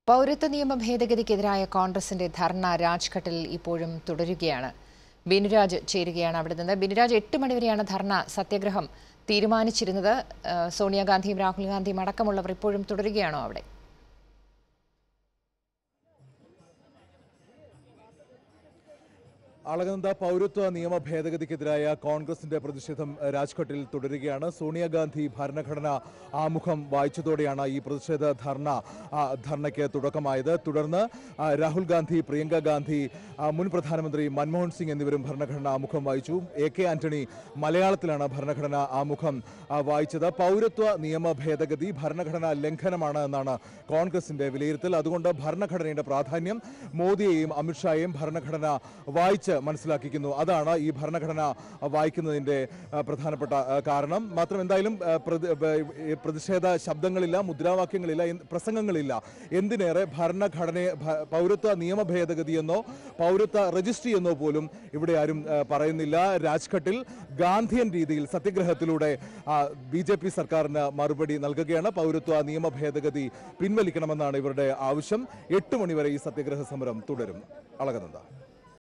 പൗരത്വ നിയമ ഭേദഗതിക്കെതിരായ കോൺഗ്രസിന്റെ ധർണ രാജ്ഘട്ടിൽ ഇപ്പോഴും തുടരുകയാണ് ബിനുരാജ് ചേരുകയാണ് അവിടെ നിന്ന് ബിനുരാജ് എട്ട് മണിവരെയാണ് ധർണ സത്യാഗ്രഹം തീരുമാനിച്ചിരുന്നത് ആ, സോണിയാഗാന്ധിയും രാഹുൽ ഗാന്ധിയും അടക്കമുള്ളവർ ഇപ്പോഴും തുടരുകയാണോ അവിടെ അളകനന്ദ പൗരത്വ നിയമ ഭേദഗതിക്കെതിരായ കോൺഗ്രസിന്റെ പ്രതിഷേധം അഹ്, രാജ്ഘട്ടിൽ തുടരുകയാണ് സോണിയാഗാന്ധി ഭരണഘടന ആമുഖം വായിച്ചതോടെയാണ് ഈ പ്രതിഷേധ ധർണ ആ, ധർണയ്ക്ക് തുടക്കമായത് തുടർന്ന് ആ, രാഹുൽ ഗാന്ധി പ്രിയങ്ക ഗാന്ധി ആ, മുൻ പ്രധാനമന്ത്രി മൻമോഹൻ സിംഗ് എന്നിവരും ഭരണഘടന ആമുഖം വായിച്ചു എ കെ ആന്റണി മലയാളത്തിലാണ് ഭരണഘടന ആമുഖം ആ, വായിച്ചത് പൗരത്വ നിയമ ഭേദഗതി ഭരണഘടനാ ലംഘനമാണ് എന്നാണ് കോൺഗ്രസിന്റെ വിലയിരുത്തൽ അതുകൊണ്ട് ഭരണഘടനയുടെ പ്രാധാന്യം മോദിയെയും അമിത്ഷായെയും ഭരണഘടന വായിച്ച് മനസ്സിലാക്കിക്കുന്നു അതാണ് ഈ ഭരണഘടന വായിക്കുന്നതിന്റെ ആ, പ്രധാനപ്പെട്ട ആ, കാരണം മാത്രം എന്തായാലും ആ, പ്രതി- ബ- ഈ പ്രതിഷേധ ശബ്ദങ്ങളില്ല മുദ്രാവാക്യങ്ങളില്ല എന്ത് പ്രസംഗങ്ങളില്ല എന്തിനേറെ ഭരണഘടനയെ ഭ- പൗരത്വ നിയമ ഭേദഗതി എന്നോ പൗരത്വ രജിസ്ട്രി എന്നോ പോലും ഇവിടെ ആരും ആ, പറയുന്നില്ല രാജ്ഘട്ടിൽ ഗാന്ധിയൻ രീതിയിൽ സത്യഗ്രഹത്തിലൂടെ ബി ജെ പി സർക്കാരിന് മറുപടി നൽകുകയാണ് പൗരത്വ നിയമ ഭേദഗതി പിൻവലിക്കണമെന്നാണ് ഇവരുടെ ആവശ്യം എട്ട് മണിവരെ ഈ സത്യഗ്രഹ സമരം തുടരും അളകനന്ദ